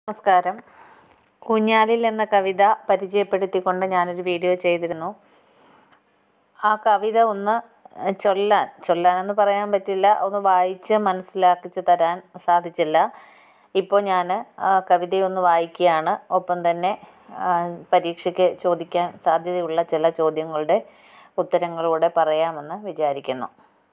നമസ്കാരം ഊഞ്ഞാലിൽ എന്ന കവിത പരിചയപ്പെടുത്തിക്കൊണ്ട് ഞാനൊരു വീഡിയോ ചെയ്തിരുന്നു ആ കവിത ഒന്ന് ചൊല്ലാൻ ചൊല്ലാനെന്ന് പറയാൻ പറ്റില്ല ഒന്ന് വായിച്ച് മനസ്സിലാക്കിച്ച് തരാൻ സാധിച്ചില്ല ഇപ്പോൾ ഞാൻ ആ കവിതയൊന്ന് വായിക്കുകയാണ് ഒപ്പം തന്നെ ആ, പരീക്ഷയ്ക്ക് ചോദിക്കാൻ സാധ്യതയുള്ള ചില ചോദ്യങ്ങളുടെ ഉത്തരങ്ങളൂടെ പറയാമെന്ന് വിചാരിക്കുന്നു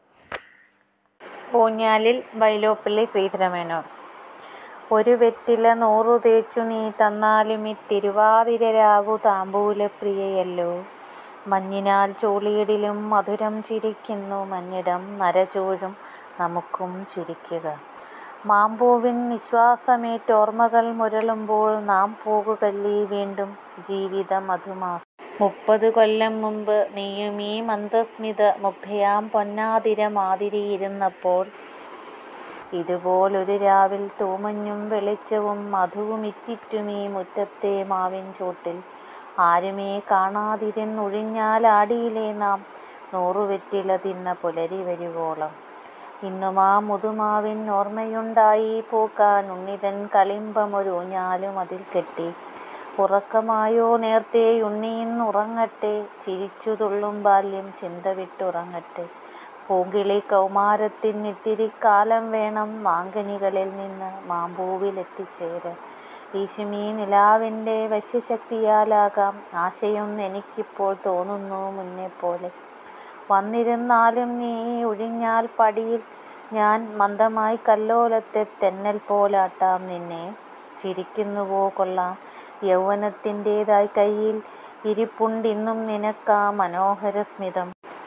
ഊഞ്ഞാലിൽ വൈലോപ്പള്ളി ശ്രീധരമേനോൻ ഒരു വെറ്റില നൂറു തേച്ചു നീ തന്നാലും ഈ തിരുവാതിര രാവു താമ്പൂലപ്രിയയല്ലോ മഞ്ഞിനാൽ ചൂളിയിടിലും മധുരം ചിരിക്കുന്നു മഞ്ഞിടം നരചൂഴും നമുക്കും ചിരിക്കുക മാമ്പൂവിൻ നിശ്വാസമേറ്റോർമ്മകൾ മുരളുമ്പോൾ നാം പോകുകല്ലീ വീണ്ടും ജീവിത മധുമാസം മുപ്പത് കൊല്ലം മുമ്പ് നീയും ഈ മന്ദസ്മിത മുഗ്ധയാം പൊന്നാതിര മാതിരിയിരുന്നപ്പോൾ ഇതുപോലൊരു രാവിൽ തൂമഞ്ഞും വെളിച്ചവും മധുവുമിറ്റിറ്റുമീ മുറ്റത്തെ മാവിൻ ചോട്ടിൽ ആരുമേ കാണാതിരുന്നൊഴിഞ്ഞാലാടിയിലെ നാം നൂറുവെറ്റില തിന്ന പുലരി വരുവോളം ഇന്നും ആ മുതുമാവിൻ ഓർമ്മയുണ്ടായി പൂക്കാൻ ഉണ്ണിതൻ കളിമ്പമൊരു ഊഞ്ഞാലും അതിൽ കെട്ടി ഉറക്കമായോ നേർത്തേ ഉണ്ണിയിന്നുറങ്ങട്ടെ ചിരിച്ചു തുള്ളും ബാല്യം ചിന്ത വിട്ടുറങ്ങട്ടെ പൂങ്കിളി കൗമാരത്തിൻ ഇത്തിരി കാലം വേണം മാങ്കനികളിൽ നിന്ന് മാമ്പൂവിലെത്തിച്ചേരാൻ ഈശുമീ നിലാവിൻ്റെ വശ്യശക്തിയാലാകാം ആശയം എനിക്കിപ്പോൾ തോന്നുന്നു മുന്നേ പോലെ വന്നിരുന്നാലും നീ ഒഴിഞ്ഞാൽ പടിയിൽ ഞാൻ മന്ദമായി കല്ലോലത്തെ തെന്നൽ പോലാട്ടാം നിന്നെ ചിരിക്കുന്നുവോ കൊള്ളാം യൗവനത്തിൻ്റേതായി കയ്യിൽ ഇരിപ്പുണ്ടിന്നും നിനക്കാ മനോഹര സ്മിതം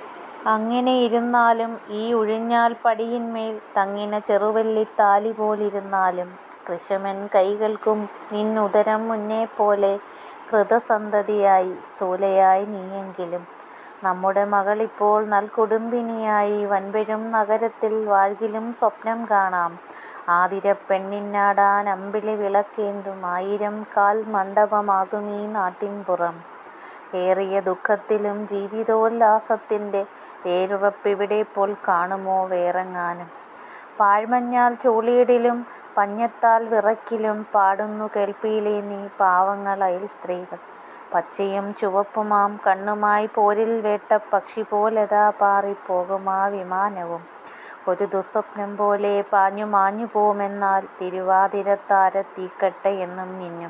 അങ്ങനെ ഇരുന്നാലും ഈ ഉഴിഞ്ഞാൽ പടിയിന്മേൽ തങ്ങിന ചെറുവല്ലിത്താലി പോലിരുന്നാലും കൃഷമൻ കൈകൾക്കും നിന്നുദരം മുന്നേ പോലെ കൃതസന്തതിയായി സ്ഥൂലയായി നീയെങ്കിലും നമ്മുടെ മകളിപ്പോൾ നൽകുടുംബിനിയായി വൻപെരും നഗരത്തിൽ വാഴ്കിലും സ്വപ്നം കാണാം ആതിര പെണ്ണിനാടാൻ അമ്പിളി വിളക്കേന്തും ആയിരം കാൽ മണ്ഡപമാകുമീ നാട്ടിൻപുറം ഏറിയ ദുഃഖത്തിലും ജീവിതോല്ലാസത്തിൻ്റെ വേരുറപ്പിവിടെ പോൽ കാണുമോ വേറെങ്ങാനും പാഴ്മഞ്ഞാൽ ചൂളിയിടിലും പഞ്ഞത്താൽ വിറക്കിലും പാടുന്നു കേൾപ്പിയിലേ നീ പാവങ്ങളയിൽ സ്ത്രീകൾ പച്ചയും ചുവപ്പുമാം കണ്ണുമായി പോരിൽ വേട്ട പക്ഷി പോലെതാ പാറിപ്പോകുമാ വിമാനവും ഒരു ദുസ്വപ്നം പോലെ പാഞ്ഞു മാഞ്ഞു പോമെന്നാൽ തിരുവാതിരത്താര തീക്കട്ടെ എന്നും മിന്നും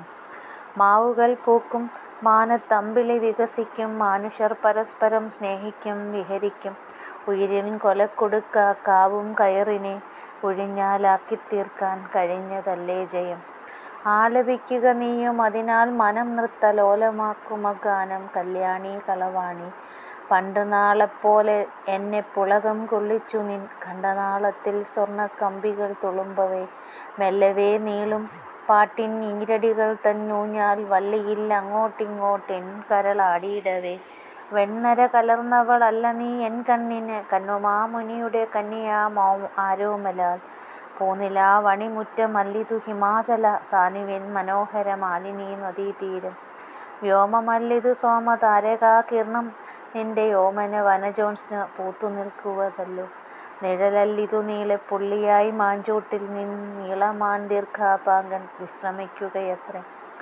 മാവുകൾ പൂക്കും മാനത്തമ്പിളി വികസിക്കും മാനുഷർ പരസ്പരം സ്നേഹിക്കും വിഹരിക്കും ഉയിരിൻ കൊലക്കൊടുക്ക കാവും കയറിനെ ഒഴിഞ്ഞാലാക്കി തീർക്കാൻ കഴിഞ്ഞതല്ലേ ജയം ആലപിക്കുക നീയും അതിനാൽ മനം നൃത്ത ലോലമാക്കുമ ഗാനം കല്യാണി കളവാണി പണ്ട് നാളെപ്പോലെ എന്നെ പുളകം കൊള്ളിച്ചു നിൻ കണ്ടനാളത്തിൽ സ്വർണ്ണ കമ്പികൾ തുളുമ്പവേ മെല്ലവേ നീളും പാട്ടിൻ ഈരടികൾ തന്നൂഞ്ഞാൽ വള്ളിയിൽ അങ്ങോട്ടിങ്ങോട്ടെൻ കരളാടിയിടവേ വെണ്ണര കലർന്നവളല്ല നീ എൻ കണ്ണിന് കന്നുമാമുനിയുടെ കന്യാമോ ആരോമലാൽ പൂനിലാ വണിമുറ്റ മല്ലിതു ഹിമാചല സാനുവിൻ മനോഹര മാലിനീ നദീതീരം വ്യോമമല്ലിതു സോമ താരകാകിർണം നിന്റെ യോമന വനജോൺസിന് പൂത്തു നിൽക്കുവതല്ലോ നിഴലല്ലിതു നീളെ പുള്ളിയായി മാഞ്ചോട്ടിൽ നിന്ന് നീളമാൻ ദീർഘാപാങ്കൻ വിശ്രമിക്കുകയത്രേ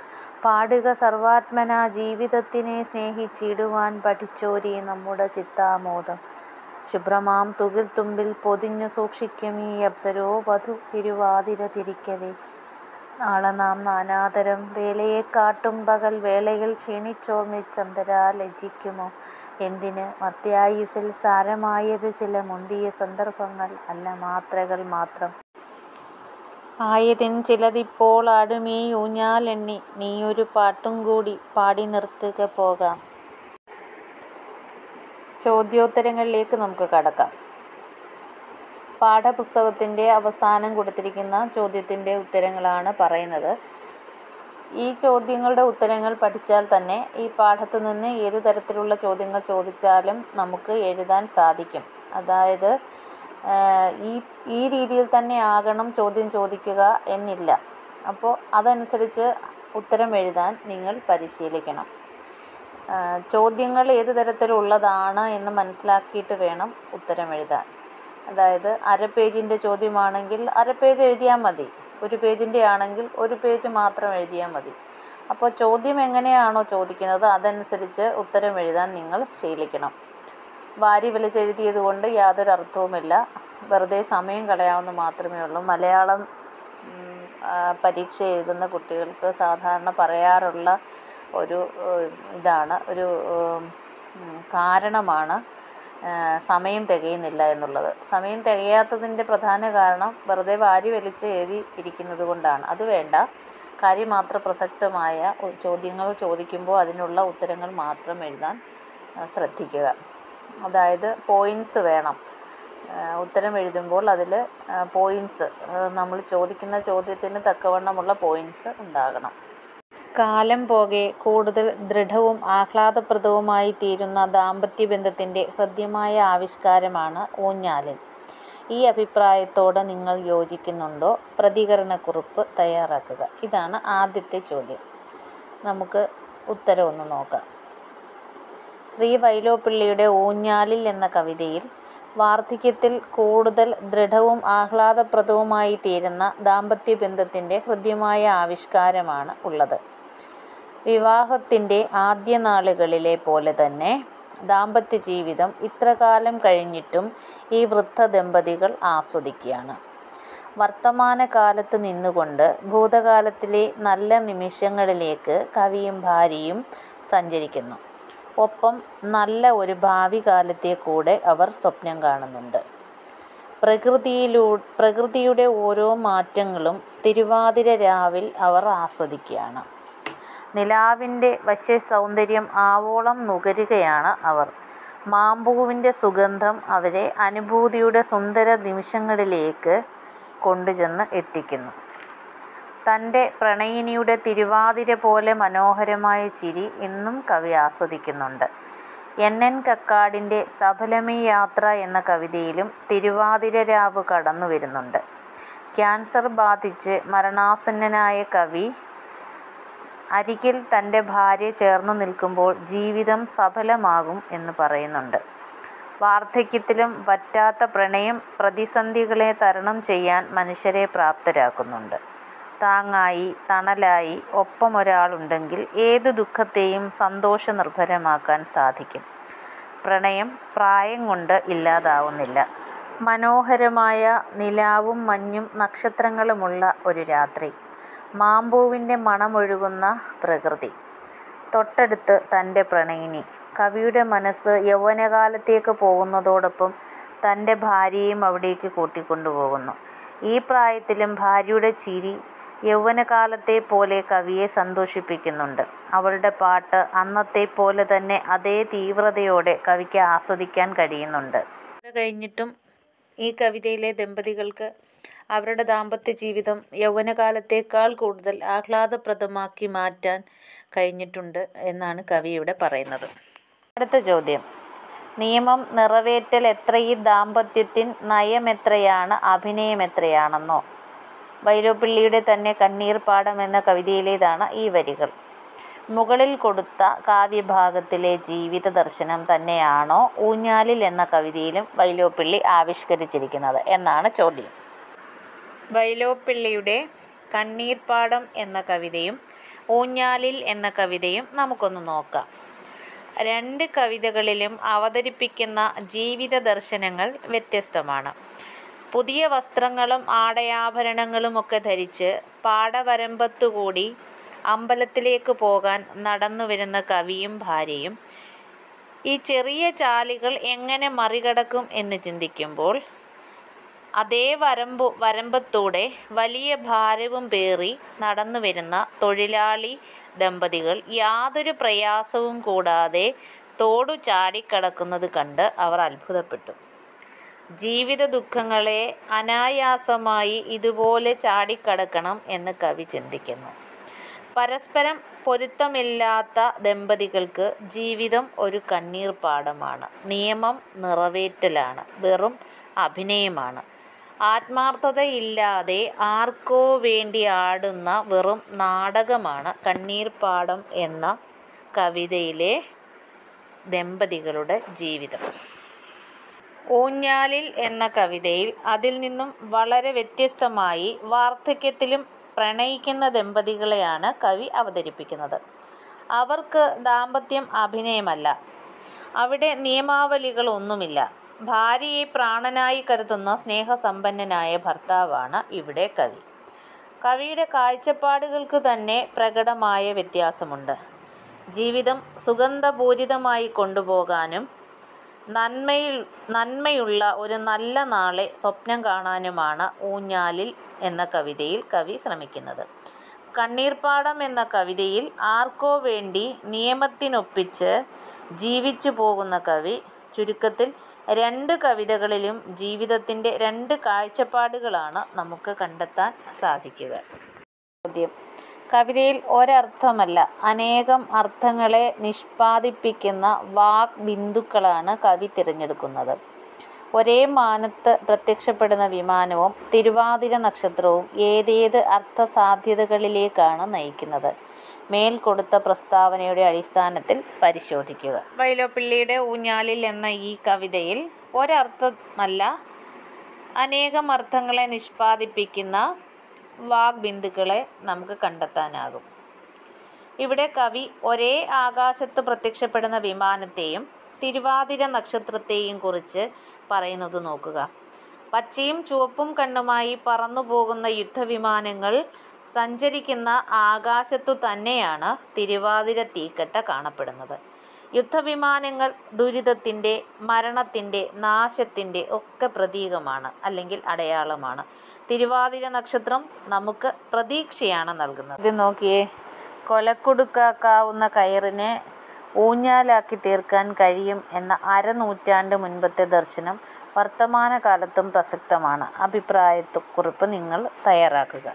പാടുക സർവാത്മന ജീവിതത്തിനെ സ്നേഹിച്ചിടുവാൻ പഠിച്ചോരി നമ്മുടെ ചിത്താമോദം ശുഭ്രമാം തുകിൽ തുമ്പിൽ പൊതിഞ്ഞു സൂക്ഷിക്കും ഈ അപ്സരോ വധു തിരുവാതിര തിരിക്കവേ നാളെ നാം നാനാതരം വേലയെ കാട്ടും പകൽ വേളയിൽ ക്ഷീണിച്ചോർന്നിച്ചന്തരാ ലജ്ജിക്കുമോ എന്തിന് മത്യായുസിൽ സാരമായത് ചില മുന്തിയ സന്ദർഭങ്ങൾ അല്ല മാത്രകൾ മാത്രം ആയതിൻ ചിലതിപ്പോൾ ആടുമീ ഊഞ്ഞാലെണ്ണി നീയൊരു പാട്ടും കൂടി പാടി നിർത്തുക പോകാം ചോദ്യോത്തരങ്ങളിലേക്ക് നമുക്ക് കടക്കാം പാഠപുസ്തകത്തിൻ്റെ അവസാനം കൊടുത്തിരിക്കുന്ന ചോദ്യത്തിൻ്റെ ഉത്തരങ്ങളാണ് പറയുന്നത് ഈ ചോദ്യങ്ങളുടെ ഉത്തരങ്ങൾ പഠിച്ചാൽ തന്നെ ഈ പാഠത്തു നിന്ന് ഏത് തരത്തിലുള്ള ചോദ്യങ്ങൾ ചോദിച്ചാലും നമുക്ക് എഴുതാൻ സാധിക്കും അതായത് ആഹ് ഈ ഈ രീതിയിൽ തന്നെ ആകണം ചോദ്യം ചോദിക്കുക എന്നില്ല അപ്പോൾ അതനുസരിച്ച് ഉത്തരം എഴുതാൻ നിങ്ങൾ പരിശീലിക്കണം ആഹ് ചോദ്യങ്ങൾ ഏത് തരത്തിലുള്ളതാണ് എന്ന് മനസ്സിലാക്കിയിട്ട് വേണം ഉത്തരം എഴുതാൻ അതായത് അര പേജിൻ്റെ ചോദ്യമാണെങ്കിൽ അര പേജ് എഴുതിയാൽ മതി ഒരു പേജിൻ്റെ ആണെങ്കിൽ ഒരു പേജ് മാത്രം എഴുതിയാൽ മതി അപ്പോൾ ചോദ്യം എങ്ങനെയാണോ ചോദിക്കുന്നത് അതനുസരിച്ച് ഉത്തരം എഴുതാൻ നിങ്ങൾ ശീലിക്കണം വാരി വലിച്ചെഴുതിയത് കൊണ്ട് യാതൊരു അർത്ഥവുമില്ല വെറുതെ സമയം കളയാവുന്ന മാത്രമേ ഉള്ളൂ മലയാളം ഉം, ആ, പരീക്ഷ എഴുതുന്ന കുട്ടികൾക്ക് സാധാരണ പറയാറുള്ള ഒരു ഏഹ്, ഇതാണ് ഒരു ഉം, ഉം, കാരണമാണ് ആ, സമയം തികയുന്നില്ല എന്നുള്ളത് സമയം തികയാത്തതിൻ്റെ പ്രധാന കാരണം വെറുതെ വാരി വലിച്ച് എഴുതി ഇരിക്കുന്നത് കൊണ്ടാണ് അത് വേണ്ട കാര്യമാത്ര പ്രസക്തമായ ഉ- ചോദ്യങ്ങൾ ചോദിക്കുമ്പോൾ അതിനുള്ള ഉത്തരങ്ങൾ മാത്രം എഴുതാൻ ആ, ശ്രദ്ധിക്കുക അതായത് പോയിൻറ്റ്സ് വേണം ആ, ഉത്തരം എഴുതുമ്പോൾ അതിൽ പോയിൻറ്റ്സ് നമ്മൾ ചോദിക്കുന്ന ചോദ്യത്തിന് തക്കവണ്ണമുള്ള പോയിൻറ്റ്സ് ഉണ്ടാകണം കാലം പോകെ കൂടുതൽ ദൃഢവും ആഹ്ലാദപ്രദവുമായി തീരുന്ന ദാമ്പത്യ ബന്ധത്തിൻ്റെ ഹൃദ്യമായ ആവിഷ്കാരമാണ് ഊഞ്ഞാലിൽ ഈ അഭിപ്രായത്തോട് നിങ്ങൾ യോജിക്കുന്നുണ്ടോ പ്രതികരണക്കുറിപ്പ് തയ്യാറാക്കുക ഇതാണ് ആദ്യത്തെ ചോദ്യം നമുക്ക് ഉത്തരം ഒന്ന് നോക്കാം ശ്രീ വൈലോപ്പിള്ളിയുടെ ഊഞ്ഞാലിൽ എന്ന കവിതയിൽ വാർദ്ധക്യത്തിൽ കൂടുതൽ ദൃഢവും ആഹ്ലാദപ്രദവുമായി തീരുന്ന ദാമ്പത്യ ബന്ധത്തിൻ്റെ ഹൃദ്യമായ ആവിഷ്കാരമാണ് ഉള്ളത് വിവാഹത്തിൻ്റെ ആദ്യ നാളുകളിലെ പോലെ തന്നെ ദാമ്പത്യ ജീവിതം ഇത്രകാലം കഴിഞ്ഞിട്ടും ഈ വൃദ്ധ ദമ്പതികൾ ആസ്വദിക്കുകയാണ് വർത്തമാനകാലത്ത് നിന്നുകൊണ്ട് ഭൂതകാലത്തിലെ നല്ല നിമിഷങ്ങളിലേക്ക് കവിയും ഭാര്യയും സഞ്ചരിക്കുന്നു ഒപ്പം നല്ല ഒരു ഭാവി കാലത്തെ കൂടെ അവർ സ്വപ്നം കാണുന്നുണ്ട് പ്രകൃതിയിലൂ പ്രകൃതിയുടെ ഓരോ മാറ്റങ്ങളും തിരുവാതിര രാവിൽ അവർ ആസ്വദിക്കുകയാണ് നിലാവിൻ്റെ വശ്യ സൗന്ദര്യം ആവോളം നുകരുകയാണ് അവർ മാമ്പൂവിൻ്റെ സുഗന്ധം അവരെ അനുഭൂതിയുടെ സുന്ദര നിമിഷങ്ങളിലേക്ക് കൊണ്ടുചെന്ന് എത്തിക്കുന്നു തൻ്റെ പ്രണയിനിയുടെ തിരുവാതിര പോലെ മനോഹരമായ ചിരി ഇന്നും കവി ആസ്വദിക്കുന്നുണ്ട് എൻ എൻ കക്കാടിൻ്റെ സഫലമീ യാത്ര എന്ന കവിതയിലും തിരുവാതിര രാവ് കടന്നു വരുന്നുണ്ട് ക്യാൻസർ ബാധിച്ച് മരണാസന്നനായ കവി അരികിൽ തൻ്റെ ഭാര്യ ചേർന്നു നിൽക്കുമ്പോൾ ജീവിതം സഫലമാകും എന്ന് പറയുന്നുണ്ട് വാർദ്ധക്യത്തിലും വറ്റാത്ത പ്രണയം പ്രതിസന്ധികളെ തരണം ചെയ്യാൻ മനുഷ്യരെ പ്രാപ്തരാക്കുന്നുണ്ട് താങ്ങായി തണലായി ഒപ്പം ഒരാളുണ്ടെങ്കിൽ ഏത് ദുഃഖത്തെയും സന്തോഷനിർഭരമാക്കാൻ സാധിക്കും പ്രണയം പ്രായം കൊണ്ട് ഇല്ലാതാവുന്നില്ല മനോഹരമായ നിലാവും മഞ്ഞും നക്ഷത്രങ്ങളുമുള്ള ഒരു രാത്രി മാമ്പൂവിൻ്റെ മണമൊഴുകുന്ന പ്രകൃതി തൊട്ടടുത്ത് തൻ്റെ പ്രണയിനി കവിയുടെ മനസ്സ് യൗവനകാലത്തേക്ക് പോകുന്നതോടൊപ്പം തൻ്റെ ഭാര്യയെയും അവിടേക്ക് കൂട്ടിക്കൊണ്ടുപോകുന്നു ഈ പ്രായത്തിലും ഭാര്യയുടെ ചിരി യൗവനകാലത്തെ പോലെ കവിയെ സന്തോഷിപ്പിക്കുന്നുണ്ട് അവളുടെ പാട്ട് അന്നത്തെ പോലെ തന്നെ അതേ തീവ്രതയോടെ കവിക്ക് ആസ്വദിക്കാൻ കഴിയുന്നുണ്ട് ഇത് കഴിഞ്ഞിട്ടും ഈ കവിതയിലെ ദമ്പതികൾക്ക് അവരുടെ ദാമ്പത്യ ജീവിതം യൗവനകാലത്തേക്കാൾ കൂടുതൽ ആഹ്ലാദപ്രദമാക്കി മാറ്റാൻ കഴിഞ്ഞിട്ടുണ്ട് എന്നാണ് കവി ഇവിടെ പറയുന്നത് അടുത്ത ചോദ്യം നിയമം നിറവേറ്റൽ എത്ര ഈ ദാമ്പത്യത്തിൻ നയം എത്രയാണ് അഭിനയം എത്രയാണെന്നോ വൈലോപ്പിള്ളിയുടെ തന്നെ കണ്ണീർ പാടം എന്ന കവിതയിലേതാണ് ഈ വരികൾ മുകളിൽ കൊടുത്ത കാവ്യഭാഗത്തിലെ ജീവിത ദർശനം തന്നെയാണോ ഊഞ്ഞാലിൽ എന്ന കവിതയിലും വൈലോപ്പിള്ളി ആവിഷ്കരിച്ചിരിക്കുന്നത് എന്നാണ് ചോദ്യം വൈലോപ്പിള്ളിയുടെ കണ്ണീർപ്പാടം എന്ന കവിതയും ഊഞ്ഞാലിൽ എന്ന കവിതയും നമുക്കൊന്ന് നോക്കാം രണ്ട് കവിതകളിലും അവതരിപ്പിക്കുന്ന ജീവിത ദർശനങ്ങൾ വ്യത്യസ്തമാണ് പുതിയ വസ്ത്രങ്ങളും ആടയാഭരണങ്ങളുമൊക്കെ ധരിച്ച് പാടവരമ്പത്തുകൂടി അമ്പലത്തിലേക്ക് പോകാൻ നടന്നു വരുന്ന കവിയും ഭാര്യയും ഈ ചെറിയ ചാലുകൾ എങ്ങനെ മറികടക്കും എന്ന് ചിന്തിക്കുമ്പോൾ അതേ വരമ്പു വരമ്പത്തൂടെ വലിയ ഭാരവും പേറി നടന്നു വരുന്ന തൊഴിലാളി ദമ്പതികൾ യാതൊരു പ്രയാസവും കൂടാതെ തോടു ചാടിക്കടക്കുന്നത് കണ്ട് അവർ അത്ഭുതപ്പെട്ടു ജീവിത ദുഃഖങ്ങളെ അനായാസമായി ഇതുപോലെ ചാടിക്കടക്കണം എന്ന് കവി ചിന്തിക്കുന്നു പരസ്പരം പൊരുത്തമില്ലാത്ത ദമ്പതികൾക്ക് ജീവിതം ഒരു കണ്ണീർ പാടമാണ് നിയമം നിറവേറ്റലാണ് വെറും അഭിനയമാണ് ആത്മാർത്ഥതയില്ലാതെ ആർക്കോ വേണ്ടി ആടുന്ന വെറും നാടകമാണ് കണ്ണീർപ്പാടം എന്ന കവിതയിലെ ദമ്പതികളുടെ ജീവിതം ഊഞ്ഞാലിൽ എന്ന കവിതയിൽ അതിൽ നിന്നും വളരെ വ്യത്യസ്തമായി വാർദ്ധക്യത്തിലും പ്രണയിക്കുന്ന ദമ്പതികളെയാണ് കവി അവതരിപ്പിക്കുന്നത്. അവർക്ക് ദാമ്പത്യം അഭിനയമല്ല. അവിടെ നിയമാവലികളൊന്നുമില്ല. ഭാര്യയെ പ്രാണനായി കരുതുന്ന സ്നേഹസമ്പന്നനായ ഭർത്താവാണ് ഇവിടെ കവി. കവിയുടെ കാഴ്ചപ്പാടുകൾക്ക് തന്നെ പ്രകടമായ വ്യത്യാസമുണ്ട്. ജീവിതം സുഗന്ധപൂരിതമായി കൊണ്ടുപോകാനും നന്മയുള്ള ഒരു നല്ല നാളെ സ്വപ്നം കാണാനുമാണ് ഊഞ്ഞാലിൽ എന്ന കവിതയിൽ കവി ശ്രമിക്കുന്നത്. കണ്ണീർപ്പാടം എന്ന കവിതയിൽ ആർക്കോ വേണ്ടി നിയമത്തിനൊപ്പിച്ച് ജീവിച്ചുപോകുന്ന കവി. ചുരുക്കത്തിൽ രണ്ട് കവിതകളിലും ജീവിതത്തിന്റെ രണ്ട് കാഴ്ചപ്പാടുകളാണ് നമുക്ക് കണ്ടെത്താൻ സാധിക്കുക. ചോദ്യം. കവിതയിൽ ഒരർത്ഥമല്ല അനേകം അർത്ഥങ്ങളെ നിഷ്പാദിപ്പിക്കുന്ന വാക്ബിന്ദുക്കളാണ് കവി തിരഞ്ഞെടുക്കുന്നത്. ഒരേ മാനത്ത് പ്രത്യക്ഷപ്പെടുന്ന വിമാനവും തിരുവാതിര നക്ഷത്രവും ഏതേത് അർത്ഥസാധ്യതകളിലേക്കാണ് നയിക്കുന്നത്? മേൽ കൊടുത്ത പ്രസ്താവനയുടെ അടിസ്ഥാനത്തിൽ പരിശോധിക്കുക. വൈലോപ്പിള്ളിയുടെ ഊഞ്ഞാലിൽ എന്ന ഈ കവിതയിൽ ഒരർത്ഥമല്ല അനേകം അർത്ഥങ്ങളെ നിഷ്പാദിപ്പിക്കുന്ന വാക്ബിന്ദുക്കളെ നമുക്ക് കണ്ടെത്താനാകും. ഇവിടെ കവി ഒരേ ആകാശത്തു പ്രത്യക്ഷപ്പെടുന്ന വിമാനത്തെയും തിരുവാതിര നക്ഷത്രത്തെയും കുറിച്ച് പറയുന്നത് നോക്കുക. പച്ചയും ചുവപ്പും കണ്ണുമായി പറന്നുപോകുന്ന യുദ്ധവിമാനങ്ങൾ സഞ്ചരിക്കുന്ന ആകാശത്തു തന്നെയാണ് തിരുവാതിര തീക്കട്ട കാണപ്പെടുന്നത്. യുദ്ധവിമാനങ്ങൾ ദുരിതത്തിന്റെ, മരണത്തിന്റെ, നാശത്തിന്റെ ഒക്കെ പ്രതീകമാണ് അല്ലെങ്കിൽ അടയാളമാണ്. തിരുവാതിര നക്ഷത്രം നമുക്ക് പ്രതീക്ഷയാണ് നൽകുന്നത്. ചോദ്യം നോക്കിയേ. കൊലക്കുടുക്കാക്കാവുന്ന കയറിനെ ഊഞ്ഞാലാക്കിത്തീർക്കാൻ കഴിയും എന്ന അരനൂറ്റാണ്ട് മുൻപത്തെ ദർശനം വർത്തമാനകാലത്തും പ്രസക്തമാണ്. അഭിപ്രായക്കുറിപ്പ് നിങ്ങൾ തയ്യാറാക്കുക.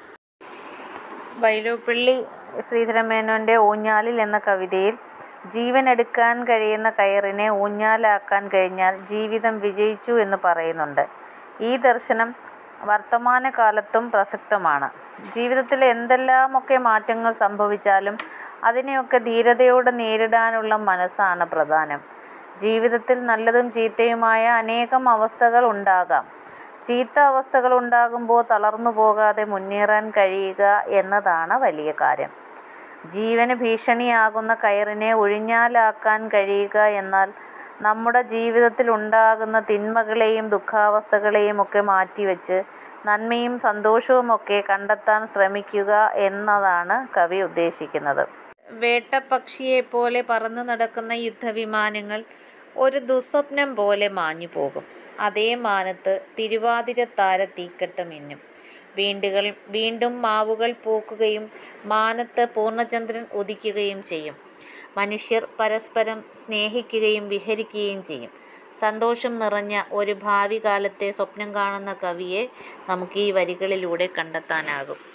വൈലോപ്പിള്ളി ശ്രീധരമേനോന്റെ ഊഞ്ഞാലിൽ എന്ന കവിതയിൽ ജീവനെടുക്കാൻ കഴിയുന്ന കയറിനെ ഊഞ്ഞാലാക്കാൻ കഴിഞ്ഞാൽ ജീവിതം വിജയിച്ചു എന്ന് പറയുന്നുണ്ട്. ഈ ദർശനം വർത്തമാനകാലത്തും പ്രസക്തമാണ്. ജീവിതത്തിൽ എന്തെല്ലാമൊക്കെ മാറ്റങ്ങൾ സംഭവിച്ചാലും അതിനെയൊക്കെ ധീരതയോടെ നേരിടാനുള്ള മനസ്സാണ് പ്രധാനം. ജീവിതത്തിൽ നല്ലതും ചീത്തയുമായ അനേകം അവസ്ഥകൾ ഉണ്ടാകാം. ചീത്ത അവസ്ഥകൾ ഉണ്ടാകുമ്പോൾ തളർന്നുപോകാതെ മുന്നേറാൻ കഴിയുക എന്നതാണ് വലിയ കാര്യം. ജീവന് ഭീഷണിയാകുന്ന കയറിനെ ഊഞ്ഞാലാക്കാൻ കഴിയുക എന്നാൽ നമ്മുടെ ജീവിതത്തിലുണ്ടാകുന്ന തിന്മകളെയും ദുഃഖാവസ്ഥകളെയും ഒക്കെ മാറ്റിവച്ച് നന്മയും സന്തോഷവുമൊക്കെ കണ്ടെത്താൻ ശ്രമിക്കുക എന്നതാണ് കവി ഉദ്ദേശിക്കുന്നത്. വേട്ടപ്പക്ഷിയെപ്പോലെ പറന്നുനടക്കുന്ന യുദ്ധവിമാനങ്ങൾ ഒരു ദുഃസ്വപ്നം പോലെ മാഞ്ഞുപോകും. അതേ മാനത്ത് തിരുവാതിരത്താര തീക്കട്ട മിന്നും. വീണ്ടും മാവുകൾ പൂക്കുകയും മാനത്ത് പൂർണ്ണചന്ദ്രൻ ഉദിക്കുകയും ചെയ്യും. മനുഷ്യർ പരസ്പരം സ്നേഹിക്കുകയും വിഹരിക്കുകയും ചെയ്യും. സന്തോഷം നിറഞ്ഞ ഒരു ഭാവികാലത്തെ സ്വപ്നം കാണുന്ന കവിയെ നമുക്ക് ഈ വരികളിലൂടെ കണ്ടെത്താനാകും.